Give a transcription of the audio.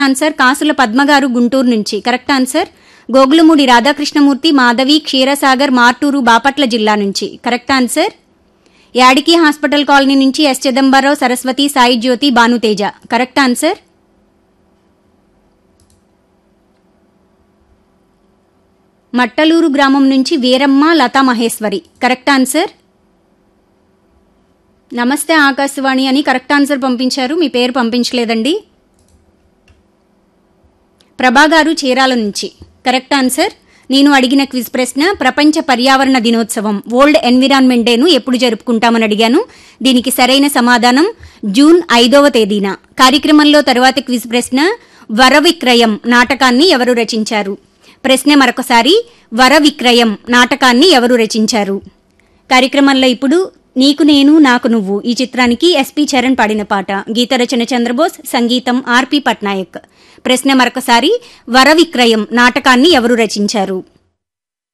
answer కాసుల పద్మగారు గుంటూరు నుంచి కరెక్ట్ ఆన్సర్ గోగులమూడి రాధాకృష్ణమూర్తి మాధవి క్షీరసాగర్ మార్టూరు బాపట్ల జిల్లా నుంచి correct answer Yadiki hospital colony నుంచి S Chidambararao Saraswati Sai Jyothi Bhanuteja correct answer Mattaluru గ్రామం నుంచి వీరమ్మ లతా మహేశ్వరి కరెక్ట్ ఆన్సర్ నమస్తే ఆకాశవాణి అని కరెక్ట్ ఆన్సర్ పంపించారు మీ పేరు పంపించలేదండి ప్రభా గారు చీరాల నుంచి కరెక్ట్ ఆన్సర్ నేను అడిగిన క్విజ్ ప్రశ్న ప్రపంచ పర్యావరణ దినోత్సవం వరల్డ్ ఎన్విరాన్మెంట్ డేను ఎప్పుడు జరుపుకుంటామని అడిగాను దీనికి సరైన సమాధానం జూన్ ఐదవ తేదీన కార్యక్రమంలో తరువాత క్విజ్ ప్రశ్న వర విక్రయం నాటకాన్ని ఎవరు రచించారు ప్రశ్న మరొకసారి వర విక్రయం నాటకాన్ని ఎవరు రచించారు కార్యక్రమంలో ఇప్పుడు నీకు నేను నాకు నువ్వు ఈ చిత్రానికి ఎస్పి చరణ్ పాడిన పాట గీత రచన చంద్రబోస్ సంగీతం ఆర్పి పట్నాయక్ ప్రశ్న మరొకసారి వర విక్రయం నాటకాన్ని ఎవరు రచించారు